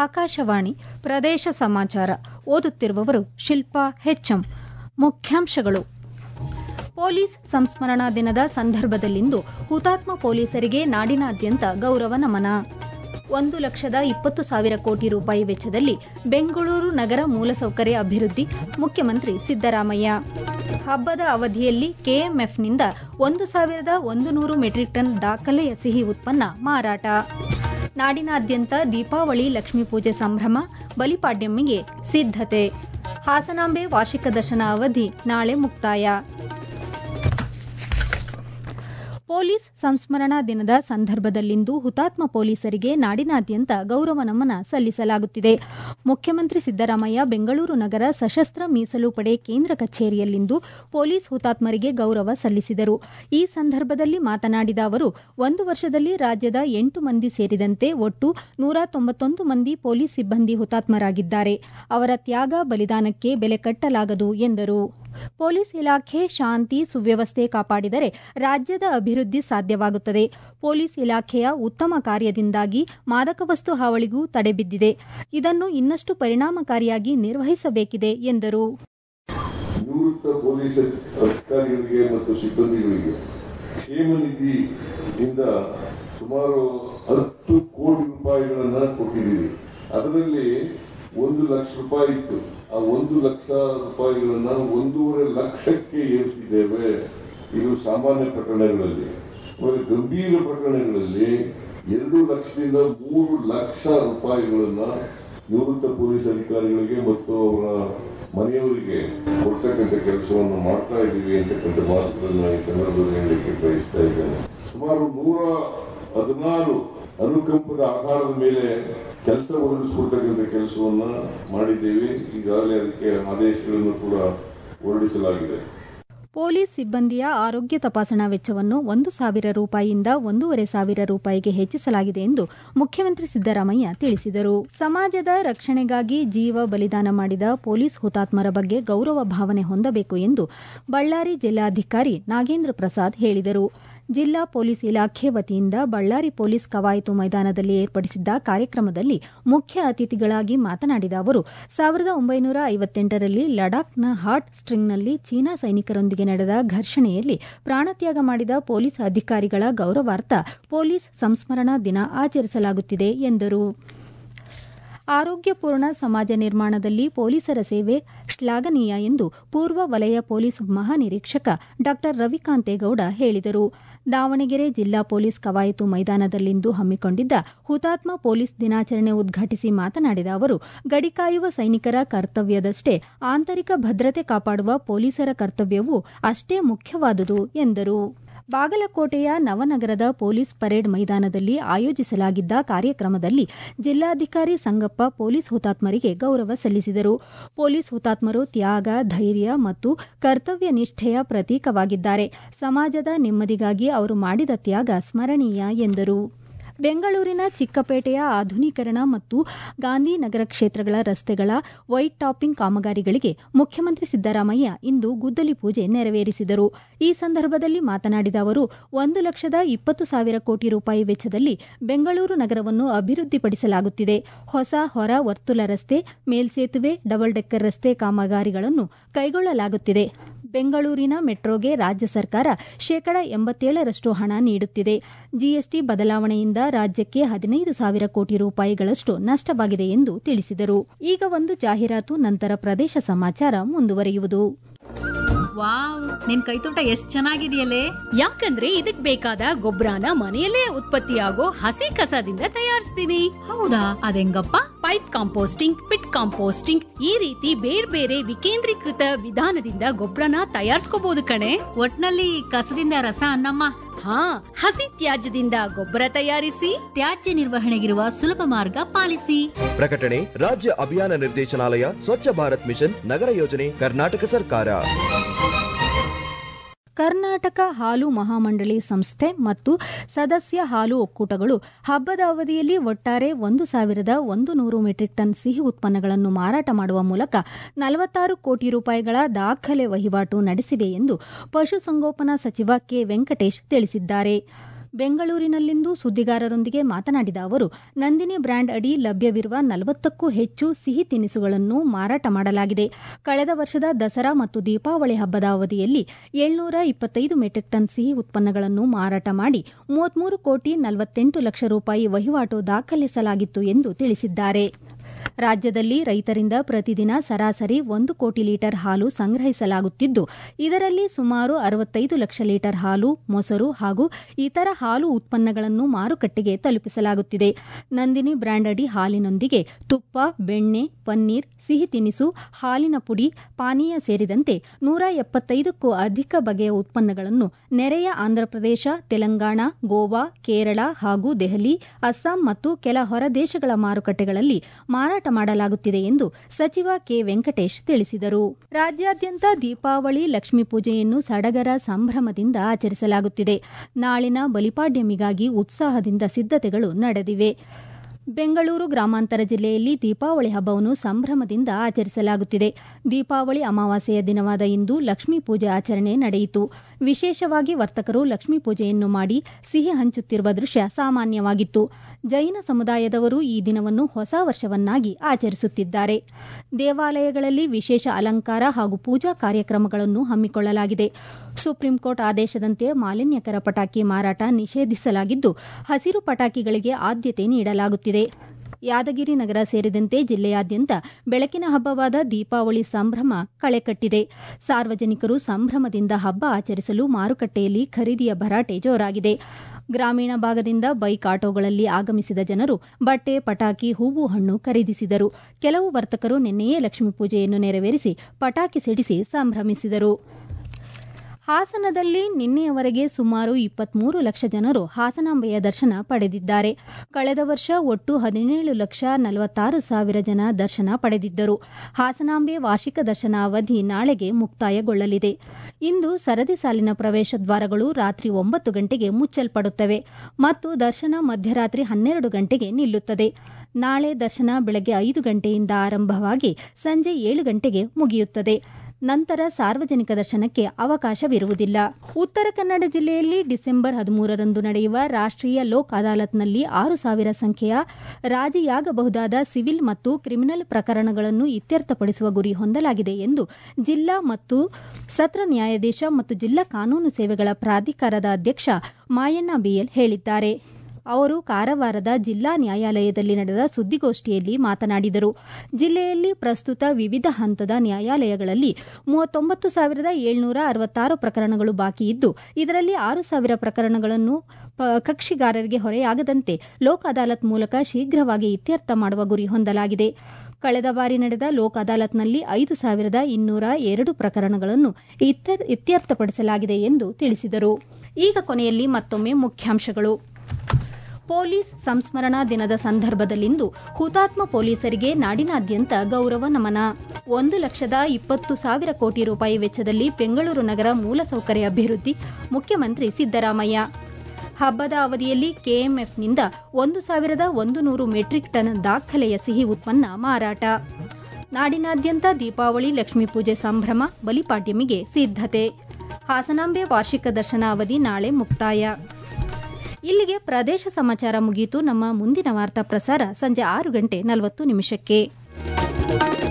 ಆಕಾಶವಾಣಿ ಪ್ರದೇಶ ಸಮಾಚಾರ ಓದುತ್ತಿರುವವರು ಶಿಲ್ಪಾ ಹೆಚ್ಎಂ ಮುಖ್ಯಾಂಶಗಳು ಪೊಲೀಸ್ ಸಂಸ್ಮರಣಾ ದಿನದ ಸಂದರ್ಭದಲ್ಲಿಂದು ಹುತಾತ್ಮ ಪೊಲೀಸರಿಗೆ ನಾಡಿನಾದ್ಯಂತ ಗೌರವ ನಮನ ಒಂದು ಲಕ್ಷದ ಇಪ್ಪತ್ತು ಸಾವಿರ ಕೋಟಿ ರೂಪಾಯಿ ವೆಚ್ಚದಲ್ಲಿ ಬೆಂಗಳೂರು ನಗರ ಮೂಲಸೌಕರ್ಯ ಅಭಿವೃದ್ಧಿ ಮುಖ್ಯಮಂತ್ರಿ ಸಿದ್ದರಾಮಯ್ಯ ಹಬ್ಬದ ಅವಧಿಯಲ್ಲಿ ಕೆಎಂಎಫ್ನಿಂದ ಒಂದು ಸಾವಿರದ ಒಂದು ನೂರು ಮೆಟ್ರಿಕ್ ಟನ್ ದಾಖಲೆಯ ಸಿಹಿ ಉತ್ಪನ್ನ ಮಾರಾಟ ನಾಡಿನಾದ್ಯಂತ ದೀಪಾವಳಿ ಲಕ್ಷ್ಮೀ ಪೂಜೆ ಸಂಭ್ರಮ ಬಲಿಪಾಡ್ಯಮಿಗೆ ಸಿದ್ಧತೆ ಹಾಸನಾಂಬೆ ವಾರ್ಷಿಕ ದರ್ಶನ ಅವಧಿ ನಾಳೆ ಮುಕ್ತಾಯ ಪೊಲೀಸ್ ಸಂಸ್ಮರಣಾ ದಿನದ ಸಂದರ್ಭದಲ್ಲಿಂದು ಹುತಾತ್ಮ ಪೊಲೀಸರಿಗೆ ನಾಡಿನಾದ್ಯಂತ ಗೌರವ ನಮನ ಸಲ್ಲಿಸಲಾಗುತ್ತಿದೆ ಮುಖ್ಯಮಂತ್ರಿ ಸಿದ್ದರಾಮಯ್ಯ ಬೆಂಗಳೂರು ನಗರ ಸಶಸ್ತ್ರ ಮೀಸಲು ಪಡೆ ಕೇಂದ್ರ ಕಚೇರಿಯಲ್ಲಿಂದು ಪೊಲೀಸ್ ಹುತಾತ್ಮರಿಗೆ ಗೌರವ ಸಲ್ಲಿಸಿದರು ಈ ಸಂದರ್ಭದಲ್ಲಿ ಮಾತನಾಡಿದ ಅವರು ಒಂದು ವರ್ಷದಲ್ಲಿ ರಾಜ್ಯದ ಎಂಟು ಮಂದಿ ಸೇರಿದಂತೆ ಒಟ್ಟು ನೂರ ತೊಂಬತ್ತೊಂದು ಮಂದಿ ಪೊಲೀಸ್ ಸಿಬ್ಬಂದಿ ಹುತಾತ್ಮರಾಗಿದ್ದಾರೆ ಅವರ ತ್ಯಾಗ ಬಲಿದಾನಕ್ಕೆ ಬೆಲೆ ಕಟ್ಟಲಾಗದು ಎಂದರು ಪೊಲೀಸ್ ಇಲಾಖೆ ಶಾಂತಿ ಸುವ್ಯವಸ್ಥೆ ಕಾಪಾಡಿದರೆ ರಾಜ್ಯದ ಅಭಿವೃದ್ಧಿ ಸಾಧ್ಯವಾಗುತ್ತದೆ ಪೊಲೀಸ್ ಇಲಾಖೆಯ ಉತ್ತಮ ಕಾರ್ಯದಿಂದಾಗಿ ಮಾದಕ ವಸ್ತು ಹಾವಳಿಗೂ ತಡೆಬಿದ್ದಿದೆ ಇದನ್ನು ಇನ್ನಷ್ಟು ಪರಿಣಾಮಕಾರಿಯಾಗಿ ನಿರ್ವಹಿಸಬೇಕಿದೆ ಎಂದರು ನಿವೃತ್ತ ಪೊಲೀಸ್ ಅಧಿಕಾರಿಗಳಿಗೆ ಮತ್ತು ಸಿಬ್ಬಂದಿಗಳಿಗೆ ಕ್ಷೇಮ ನಿಧಿಯಿಂದ ಸುಮಾರು ಹತ್ತು ಕೋಟಿ ರೂಪಾಯಿಗಳನ್ನ ಕೊಟ್ಟಿದ್ದೀವಿ ಅದರಲ್ಲಿ ಒಂದು ಲಕ್ಷ ರೂಪಾಯಿ ಇತ್ತು ಆ ಒಂದು ಲಕ್ಷ ರೂಪಾಯಿಗಳನ್ನ ಒಂದೂವರೆ ಲಕ್ಷಕ್ಕೆ ಏರಿಸಿದ್ದೇವೆ ಇದು ಸಾಮಾನ್ಯ ಪ್ರಕರಣಗಳಲ್ಲಿ ಆಮೇಲೆ ಗಂಭೀರ ಪ್ರಕರಣಗಳಲ್ಲಿ ಎರಡು ಲಕ್ಷದಿಂದ ಮೂರು ಲಕ್ಷ ರೂಪಾಯಿಗಳನ್ನ ನಿವೃತ್ತ ಪೊಲೀಸ್ ಅಧಿಕಾರಿಗಳಿಗೆ ಮತ್ತು ಅವರ ಮನೆಯವರಿಗೆ ಕೊಡ್ತಕ್ಕಂಥ ಕೆಲಸವನ್ನು ಮಾಡ್ತಾ ಇದ್ದೀವಿ ಅಂತಕ್ಕಂಥ ಮಾತುಗಳನ್ನ ಈ ಸಂದರ್ಭದಲ್ಲಿ ಹೇಳಲಿಕ್ಕೆ ಬಯಸ್ತಾ ಇದ್ದೇನೆ ಸುಮಾರು ನೂರ ಹದಿನಾರು ಅನುಕಂಪದ ಆಧಾರದ ಮೇಲೆ ಕೆಲಸ ಒದಗಿಸಿಕೊಡ್ತಕ್ಕಂಥ ಕೆಲಸವನ್ನ ಮಾಡಿದ್ದೇವೆ ಈಗಾಗಲೇ ಅದಕ್ಕೆ ಆದೇಶಗಳನ್ನು ಕೂಡ ಹೊರಡಿಸಲಾಗಿದೆ ಪೊಲೀಸ್ ಸಿಬ್ಬಂದಿಯ ಆರೋಗ್ಯ ತಪಾಸಣಾ ವೆಚ್ಚವನ್ನು ಒಂದು ಸಾವಿರ ರೂಪಾಯಿಯಿಂದ ಒಂದೂವರೆ ಸಾವಿರ ರೂಪಾಯಿಗೆ ಹೆಚ್ಚಿಸಲಾಗಿದೆ ಎಂದು ಮುಖ್ಯಮಂತ್ರಿ ಸಿದ್ದರಾಮಯ್ಯ ತಿಳಿಸಿದರು ಸಮಾಜದ ರಕ್ಷಣೆಗಾಗಿ ಜೀವ ಬಲಿದಾನ ಮಾಡಿದ ಪೊಲೀಸ್ ಹುತಾತ್ಮರ ಬಗ್ಗೆ ಗೌರವ ಭಾವನೆ ಹೊಂದಬೇಕು ಎಂದು ಬಳ್ಳಾರಿ ಜಿಲ್ಲಾಧಿಕಾರಿ ನಾಗೇಂದ್ರ ಪ್ರಸಾದ್ ಹೇಳಿದರು ಜಿಲ್ಲಾ ಪೊಲೀಸ್ ಇಲಾಖೆ ವತಿಯಿಂದ ಬಳ್ಳಾರಿ ಪೊಲೀಸ್ ಕವಾಯತು ಮೈದಾನದಲ್ಲಿ ಏರ್ಪಡಿಸಿದ್ದ ಕಾರ್ಯಕ್ರಮದಲ್ಲಿ ಮುಖ್ಯ ಅತಿಥಿಗಳಾಗಿ ಮಾತನಾಡಿದ ಅವರು ಸಾವಿರದ ಒಂಬೈನೂರ ಐವತ್ತೆಂಟರಲ್ಲಿ ಲಡಾಖ್ನ ಹಾಟ್ ಸ್ಟ್ರಿಂಗ್ನಲ್ಲಿ ಚೀನಾ ಸೈನಿಕರೊಂದಿಗೆ ನಡೆದ ಘರ್ಷಣೆಯಲ್ಲಿ ಪ್ರಾಣತ್ಯಾಗ ಮಾಡಿದ ಪೊಲೀಸ್ ಅಧಿಕಾರಿಗಳ ಗೌರವಾರ್ಥ ಪೊಲೀಸ್ ಸಂಸ್ಮರಣಾ ದಿನ ಆಚರಿಸಲಾಗುತ್ತಿದೆ ಎಂದರು ಆರೋಗ್ಯಪೂರ್ಣ ಸಮಾಜ ನಿರ್ಮಾಣದಲ್ಲಿ ಪೊಲೀಸರ ಸೇವೆ ಶ್ಲಾಘನೀಯ ಎಂದು ಪೂರ್ವ ವಲಯ ಪೊಲೀಸ್ ಮಹಾನಿರೀಕ್ಷಕ ಡಾ ರವಿಕಾಂತೇಗೌಡ ಹೇಳಿದರು ದಾವಣಗೆರೆ ಜಿಲ್ಲಾ ಪೊಲೀಸ್ ಕವಾಯತು ಮೈದಾನದಲ್ಲಿಂದು ಹಮ್ಮಿಕೊಂಡಿದ್ದ ಹುತಾತ್ಮ ಪೊಲೀಸ್ ದಿನಾಚರಣೆ ಉದ್ಘಾಟಿಸಿ ಮಾತನಾಡಿದ ಅವರು ಗಡಿಕಾಯುವ ಸೈನಿಕರ ಕರ್ತವ್ಯದಷ್ಟೇ ಆಂತರಿಕ ಭದ್ರತೆ ಕಾಪಾಡುವ ಪೊಲೀಸರ ಕರ್ತವ್ಯವೂ ಅಷ್ಟೇ ಮುಖ್ಯವಾದುದು ಎಂದರು ಬಾಗಲಕೋಟೆಯ ನವನಗರದ ಪೊಲೀಸ್ ಪರೇಡ್ ಮೈದಾನದಲ್ಲಿ ಆಯೋಜಿಸಲಾಗಿದ್ದ ಕಾರ್ಯಕ್ರಮದಲ್ಲಿ ಜಿಲ್ಲಾಧಿಕಾರಿ ಸಂಗಪ್ಪ ಪೊಲೀಸ್ ಹುತಾತ್ಮರಿಗೆ ಗೌರವ ಸಲ್ಲಿಸಿದರು ಪೊಲೀಸ್ ಹುತಾತ್ಮರು ತ್ಯಾಗ ಧೈರ್ಯ ಮತ್ತು ಕರ್ತವ್ಯ ನಿಷ್ಠೆಯ ಪ್ರತೀಕವಾಗಿದ್ದಾರೆ ಸಮಾಜದ ನೆಮ್ಮದಿಗಾಗಿ ಅವರು ಮಾಡಿದ ತ್ಯಾಗ ಸ್ಮರಣೀಯ ಎಂದರು ಬೆಂಗಳೂರಿನ ಚಿಕ್ಕಪೇಟೆಯ ಆಧುನೀಕರಣ ಮತ್ತು ಗಾಂಧಿನಗರ ಕ್ಷೇತ್ರಗಳ ರಸ್ತೆಗಳ ವೈಟ್ ಟಾಪಿಂಗ್ ಕಾಮಗಾರಿಗಳಿಗೆ ಮುಖ್ಯಮಂತ್ರಿ ಸಿದ್ದರಾಮಯ್ಯ ಇಂದು ಗುದ್ದಲಿ ಪೂಜೆ ನೆರವೇರಿಸಿದರು ಈ ಸಂದರ್ಭದಲ್ಲಿ ಮಾತನಾಡಿದ ಅವರು ಒಂದು ಲಕ್ಷದ ಇಪ್ಪತ್ತು ಸಾವಿರ ಕೋಟಿ ರೂಪಾಯಿ ವೆಚ್ಚದಲ್ಲಿ ಬೆಂಗಳೂರು ನಗರವನ್ನು ಅಭಿವೃದ್ಧಿಪಡಿಸಲಾಗುತ್ತಿದೆ ಹೊಸ ಹೊರ ವರ್ತುಲ ರಸ್ತೆ ಮೇಲ್ಸೇತುವೆ ಡಬಲ್ ಡೆಕ್ಕರ್ ರಸ್ತೆ ಕಾಮಗಾರಿಗಳನ್ನು ಕೈಗೊಳ್ಳಲಾಗುತ್ತಿದೆ ಬೆಂಗಳೂರಿನ ಮೆಟ್ರೋಗೆ ರಾಜ್ಯ ಸರ್ಕಾರ ಶೇಕಡ ಎಂಬತ್ತೇಳರಷ್ಟು ಹಣ ನೀಡುತ್ತಿದೆ ಜಿಎಸ್ಟಿ ಬದಲಾವಣೆಯಿಂದ ರಾಜ್ಯಕ್ಕೆ ಹದಿನೈದು ಸಾವಿರ ಕೋಟಿ ರೂಪಾಯಿಗಳಷ್ಟು ನಷ್ಟವಾಗಿದೆ ಎಂದು ತಿಳಿಸಿದರು ಈಗ ಒಂದು ಜಾಹೀರಾತು ನಂತರ ಪ್ರದೇಶ ಸಮಾಚಾರ ಮುಂದುವರಿಯುವುದು ವಾವ್ ನಿನ್ ಕೈತೋಟ ಎಷ್ಟ್ ಚೆನ್ನಾಗಿದೆಯಲ್ಲೇ ಯಾಕಂದ್ರೆ ಇದಕ್ ಬೇಕಾದ ಗೊಬ್ಬರನ ಮನೆಯಲ್ಲೇ ಉತ್ಪತ್ತಿಯಾಗೋ ಹಸಿ ಕಸದಿಂದ ತಯಾರಿಸ್ತೀನಿ ಹೌದಾ ಅದೆಂಗಪ್ಪ ಪೈಪ್ ಕಾಂಪೋಸ್ಟಿಂಗ್ ಪಿಟ್ ಕಾಂಪೋಸ್ಟಿಂಗ್ ಈ ರೀತಿ ಬೇರೆ ಬೇರೆ ವಿಕೇಂದ್ರೀಕೃತ ವಿಧಾನದಿಂದ ಗೊಬ್ಬರನ ತಯಾರಿಸ್ಕೋಬಹುದು ಕಣೆ ಒಟ್ನಲ್ಲಿ ಕಸದಿಂದ ರಸ ಅನ್ನಮ್ಮ ಹಾ ಹಸಿ ತ್ಯಾಜ್ಯದಿಂದ ಗೊಬ್ಬರ ತಯಾರಿಸಿ ತ್ಯಾಜ್ಯ ನಿರ್ವಹಣೆಗಿರುವ ಸುಲಭ ಮಾರ್ಗ ಪಾಲಿಸಿ ಪ್ರಕಟಣೆ ರಾಜ್ಯ ಅಭಿಯಾನ ನಿರ್ದೇಶನಾಲಯ ಸ್ವಚ್ಛ ಭಾರತ್ ಮಿಷನ್ ನಗರ ಯೋಜನೆ ಕರ್ನಾಟಕ ಸರ್ಕಾರ ಕರ್ನಾಟಕ ಹಾಲು ಮಹಾಮಂಡಳಿ ಸಂಸ್ಥೆ ಮತ್ತು ಸದಸ್ಯ ಹಾಲು ಒಕ್ಕೂಟಗಳು ಹಬ್ಬದ ಅವಧಿಯಲ್ಲಿ ಒಟ್ಟಾರೆ ಒಂದು ಸಾವಿರದ ಒಂದು ನೂರು ಮೆಟ್ರಿಕ್ ಟನ್ ಸಿಹಿ ಉತ್ಪನ್ನಗಳನ್ನು ಮಾರಾಟ ಮಾಡುವ ಮೂಲಕ ನಲವತ್ತಾರು ಕೋಟಿ ರೂಪಾಯಿಗಳ ದಾಖಲೆ ವಹಿವಾಟು ನಡೆಸಿವೆ ಎಂದು ಪಶುಸಂಗೋಪನಾ ಸಚಿವ ಕೆ ವೆಂಕಟೇಶ್ ತಿಳಿಸಿದ್ದಾರೆ ಬೆಂಗಳೂರಿನಲ್ಲಿಂದು ಸುದ್ದಿಗಾರರೊಂದಿಗೆ ಮಾತನಾಡಿದ ಅವರು ನಂದಿನಿ ಬ್ರ್ಯಾಂಡ್ ಅಡಿ ಲಭ್ಯವಿರುವ ನಲವತ್ತಕ್ಕೂ ಹೆಚ್ಚು ಸಿಹಿ ತಿನಿಸುಗಳನ್ನು ಮಾರಾಟ ಮಾಡಲಾಗಿದೆ ಕಳೆದ ವರ್ಷದ ದಸರಾ ಮತ್ತು ದೀಪಾವಳಿ ಹಬ್ಬದ ಅವಧಿಯಲ್ಲಿ ಏಳ್ನೂರ ಇಪ್ಪತ್ತೈದು ಮೆಟ್ರಿಕ್ ಟನ್ ಸಿಹಿ ಉತ್ಪನ್ನಗಳನ್ನು ಮಾರಾಟ ಮಾಡಿ ಮೂವತ್ಮೂರು ಕೋಟಿ ನಲವತ್ತೆಂಟು ಲಕ್ಷ ರೂಪಾಯಿ ವಹಿವಾಟು ದಾಖಲಿಸಲಾಗಿತ್ತು ಎಂದು ತಿಳಿಸಿದ್ದಾರೆ ರಾಜ್ಯದಲ್ಲಿ ರೈತರಿಂದ ಪ್ರತಿದಿನ ಸರಾಸರಿ ಒಂದು ಕೋಟಿ ಲೀಟರ್ ಹಾಲು ಸಂಗ್ರಹಿಸಲಾಗುತ್ತಿದ್ದು ಇದರಲ್ಲಿ ಸುಮಾರು ಅರವತ್ತೈದು ಲಕ್ಷ ಲೀಟರ್ ಹಾಲು ಮೊಸರು ಹಾಗೂ ಇತರ ಹಾಲು ಉತ್ಪನ್ನಗಳನ್ನು ಮಾರುಕಟ್ಟೆಗೆ ತಲುಪಿಸಲಾಗುತ್ತಿದೆ ನಂದಿನಿ ಬ್ರ್ಯಾಂಡ್ ಅಡಿ ಹಾಲಿನೊಂದಿಗೆ ತುಪ್ಪ ಬೆಣ್ಣೆ ಪನ್ನೀರ್ ಸಿಹಿ ತಿನಿಸು ಹಾಲಿನ ಪುಡಿ ಪಾನೀಯ ಸೇರಿದಂತೆ ನೂರ ಎಪ್ಪತ್ತೈದಕ್ಕೂ ಅಧಿಕ ಬಗೆಯ ಉತ್ಪನ್ನಗಳನ್ನು ನೆರೆಯ ಆಂಧ್ರಪ್ರದೇಶ ತೆಲಂಗಾಣ ಗೋವಾ ಕೇರಳ ಹಾಗೂ ದೆಹಲಿ ಅಸ್ಸಾಂ ಮತ್ತು ಕೆಲ ಹೊರ ದೇಶಗಳ ಮಾರುಕಟ್ಟೆಗಳಲ್ಲಿ ಮಾರಾಟ ಮಾಡಲಾಗುತ್ತಿದೆ ಎಂದು ಸಚಿವ ಕೆ ವೆಂಕಟೇಶ್ ತಿಳಿಸಿದರು ರಾಜ್ಯಾದ್ಯಂತ ದೀಪಾವಳಿ ಲಕ್ಷ್ಮೀ ಪೂಜೆಯನ್ನು ಸಡಗರ ಸಂಭ್ರಮದಿಂದ ಆಚರಿಸಲಾಗುತ್ತಿದೆ ನಾಳಿನ ಬಲಿಪಾಡ್ಯಮಿಗಾಗಿ ಉತ್ಸಾಹದಿಂದ ಸಿದ್ದತೆಗಳು ನಡೆದಿವೆ ಬೆಂಗಳೂರು ಗ್ರಾಮಾಂತರ ಜಿಲ್ಲೆಯಲ್ಲಿ ದೀಪಾವಳಿ ಹಬ್ಬವನ್ನು ಸಂಭ್ರಮದಿಂದ ಆಚರಿಸಲಾಗುತ್ತಿದೆ ದೀಪಾವಳಿ ಅಮಾವಾಸ್ಯೆಯ ದಿನವಾದ ಇಂದು ಲಕ್ಷ್ಮೀ ಪೂಜೆ ಆಚರಣೆ ನಡೆಯಿತು ವಿಶೇಷವಾಗಿ ವರ್ತಕರು ಲಕ್ಷ್ಮೀ ಪೂಜೆಯನ್ನು ಮಾಡಿ ಸಿಹಿ ಹಂಚುತ್ತಿರುವ ದೃಶ್ಯ ಸಾಮಾನ್ಯವಾಗಿತ್ತು ಜೈನ ಸಮುದಾಯದವರು ಈ ದಿನವನ್ನು ಹೊಸ ವರ್ಷವನ್ನಾಗಿ ಆಚರಿಸುತ್ತಿದ್ದಾರೆ ದೇವಾಲಯಗಳಲ್ಲಿ ವಿಶೇಷ ಅಲಂಕಾರ ಹಾಗೂ ಪೂಜಾ ಕಾರ್ಯಕ್ರಮಗಳನ್ನು ಹಮ್ಮಿಕೊಳ್ಳಲಾಗಿದೆ ಸುಪ್ರೀಂ ಕೋರ್ಟ್ ಆದೇಶದಂತೆ ಮಾಲಿನ್ಯಕರ ಪಟಾಕಿ ಮಾರಾಟ ನಿಷೇಧಿಸಲಾಗಿದ್ದು ಹಸಿರು ಪಟಾಕಿಗಳಿಗೆ ಆದ್ಯತೆ ನೀಡಲಾಗುತ್ತಿದೆ ಯಾದಗಿರಿ ನಗರ ಸೇರಿದಂತೆ ಜಿಲ್ಲೆಯಾದ್ಯಂತ ಬೆಳಕಿನ ಹಬ್ಬವಾದ ದೀಪಾವಳಿ ಸಂಭ್ರಮ ಕಳೆಕಟ್ಟಿದೆ ಸಾರ್ವಜನಿಕರು ಸಂಭ್ರಮದಿಂದ ಹಬ್ಬ ಆಚರಿಸಲು ಮಾರುಕಟ್ಟೆಯಲ್ಲಿ ಖರೀದಿಯ ಭರಾಟೆ ಜೋರಾಗಿದೆ ಗ್ರಾಮೀಣ ಭಾಗದಿಂದ ಬೈಕ್ ಆಟೋಗಳಲ್ಲಿ ಆಗಮಿಸಿದ ಜನರು ಬಟ್ಟೆ ಪಟಾಕಿ ಹೂವು ಹಣ್ಣು ಖರೀದಿಸಿದರು ಕೆಲವು ವರ್ತಕರು ನಿನ್ನೆಯೇ ಲಕ್ಷ್ಮೀ ಪೂಜೆಯನ್ನು ನೆರವೇರಿಸಿ ಪಟಾಕಿ ಸಿಡಿಸಿ ಸಂಭ್ರಮಿಸಿದರು ಹಾಸನದಲ್ಲಿ ನಿನ್ನೆಯವರೆಗೆ ಸುಮಾರು ಇಪ್ಪತ್ಮೂರು ಲಕ್ಷ ಜನರು ಹಾಸನಾಂಬೆಯ ದರ್ಶನ ಪಡೆದಿದ್ದಾರೆ ಕಳೆದ ವರ್ಷ ಒಟ್ಟು ಹದಿನೇಳು ಲಕ್ಷ ನಲವತ್ತಾರು ಸಾವಿರ ಜನ ದರ್ಶನ ಪಡೆದಿದ್ದರು ಹಾಸನಾಂಬೆ ವಾರ್ಷಿಕ ದರ್ಶನ ಅವಧಿ ನಾಳೆಗೆ ಮುಕ್ತಾಯಗೊಳ್ಳಲಿದೆ ಇಂದು ಸರದಿ ಸಾಲಿನ ಪ್ರವೇಶ ದ್ವಾರಗಳು ರಾತ್ರಿ ಒಂಬತ್ತು ಗಂಟೆಗೆ ಮುಚ್ಚಲ್ಪಡುತ್ತವೆ ಮತ್ತು ದರ್ಶನ ಮಧ್ಯರಾತ್ರಿ ಹನ್ನೆರಡು ಗಂಟೆಗೆ ನಿಲ್ಲುತ್ತದೆ ನಾಳೆ ದರ್ಶನ ಬೆಳಗ್ಗೆ ಐದು ಗಂಟೆಯಿಂದ ಆರಂಭವಾಗಿ ಸಂಜೆ ಏಳು ಗಂಟೆಗೆ ಮುಗಿಯುತ್ತದೆ ನಂತರ ಸಾರ್ವಜನಿಕ ದರ್ಶನಕ್ಕೆ ಅವಕಾಶವಿರುವುದಿಲ್ಲ ಉತ್ತರ ಕನ್ನಡ ಜಿಲ್ಲೆಯಲ್ಲಿ ಡಿಸೆಂಬರ್ ಹದಿಮೂರರಂದು ನಡೆಯುವ ರಾಷ್ಟ್ರೀಯ ಲೋಕ್ ಅದಾಲತ್ನಲ್ಲಿ ಆರು ಸಾವಿರ ಸಂಖ್ಯೆಯ ರಾಜಿಯಾಗಬಹುದಾದ ಸಿವಿಲ್ ಮತ್ತು ಕ್ರಿಮಿನಲ್ ಪ್ರಕರಣಗಳನ್ನು ಇತ್ಯರ್ಥಪಡಿಸುವ ಗುರಿ ಹೊಂದಲಾಗಿದೆ ಎಂದು ಜಿಲ್ಲಾ ಮತ್ತು ಸತ್ರ ನ್ಯಾಯಾಧೀಶ ಮತ್ತು ಜಿಲ್ಲಾ ಕಾನೂನು ಸೇವೆಗಳ ಪ್ರಾಧಿಕಾರದ ಅಧ್ಯಕ್ಷ ಮಾಯಣ್ಣ ಬಿಎಲ್ ಹೇಳಿದ್ದಾರೆ ಅವರು ಕಾರವಾರದ ಜಿಲ್ಲಾ ನ್ಯಾಯಾಲಯದಲ್ಲಿ ನಡೆದ ಸುದ್ದಿಗೋಷ್ಠಿಯಲ್ಲಿ ಮಾತನಾಡಿದರು ಜಿಲ್ಲೆಯಲ್ಲಿ ಪ್ರಸ್ತುತ ವಿವಿಧ ಹಂತದ ನ್ಯಾಯಾಲಯಗಳಲ್ಲಿ ಮೂವತ್ತೊಂಬತ್ತು ಸಾವಿರದ ಏಳ್ನೂರ ಅರವತ್ತಾರು ಪ್ರಕರಣಗಳು ಬಾಕಿ ಇದ್ದು ಇದರಲ್ಲಿ ಆರು ಸಾವಿರ ಪ್ರಕರಣಗಳನ್ನು ಕಕ್ಷಿಗಾರರಿಗೆ ಹೊರೆಯಾಗದಂತೆ ಲೋಕ್ ಅದಾಲತ್ ಮೂಲಕ ಶೀಘ್ರವಾಗಿ ಇತ್ಯರ್ಥ ಮಾಡುವ ಗುರಿ ಹೊಂದಲಾಗಿದೆ ಕಳೆದ ಬಾರಿ ನಡೆದ ಲೋಕ್ ಅದಾಲತ್ನಲ್ಲಿ ಐದು ಸಾವಿರದ ಇನ್ನೂರ ಎರಡು ಪ್ರಕರಣಗಳನ್ನು ಇತ್ಯರ್ಥಪಡಿಸಲಾಗಿದೆ ಎಂದು ತಿಳಿಸಿದರು ಈಗ ಕೊನೆಯಲ್ಲಿ ಮತ್ತೊಮ್ಮೆ ಮುಖ್ಯಾಂಶಗಳು ಪೊಲೀಸ್ ಸಂಸ್ಮರಣಾ ದಿನದ ಸಂದರ್ಭದಲ್ಲಿಂದು ಹುತಾತ್ಮ ಪೊಲೀಸರಿಗೆ ನಾಡಿನಾದ್ಯಂತ ಗೌರವ ನಮನ ಒಂದು ಲಕ್ಷದ ಇಪ್ಪತ್ತು ಸಾವಿರ ಕೋಟಿ ರೂಪಾಯಿ ವೆಚ್ಚದಲ್ಲಿ ಬೆಂಗಳೂರು ನಗರ ಮೂಲಸೌಕರ್ಯ ಅಭಿವೃದ್ಧಿ ಮುಖ್ಯಮಂತ್ರಿ ಸಿದ್ದರಾಮಯ್ಯ ಹಬ್ಬದ ಅವಧಿಯಲ್ಲಿ ಕೆಎಂಎಫ್ನಿಂದ ಒಂದು ಸಾವಿರದ ಒಂದು ನೂರು ಮೆಟ್ರಿಕ್ ಟನ್ ದಾಖಲೆಯ ಸಿಹಿ ಉತ್ಪನ್ನ ಮಾರಾಟ ನಾಡಿನಾದ್ಯಂತ ದೀಪಾವಳಿ ಲಕ್ಷ್ಮೀ ಪೂಜೆ ಸಂಭ್ರಮ ಬಲಿಪಾಡ್ಯಮಿಗೆ ಸಿದ್ಧತೆ ಹಾಸನಾಂಬೆ ವಾರ್ಷಿಕ ದರ್ಶನ ಅವಧಿ ನಾಳೆ ಮುಕ್ತಾಯ ಇಲ್ಲಿಗೆ ಪ್ರದೇಶ ಸಮಾಚಾರ ಮುಗಿಯಿತು ನಮ್ಮ ಮುಂದಿನ ವಾರ್ತಾ ಪ್ರಸಾರ ಸಂಜೆ ಆರು ಗಂಟೆ ನಲವತ್ತು ನಿಮಿಷಕ್ಕೆ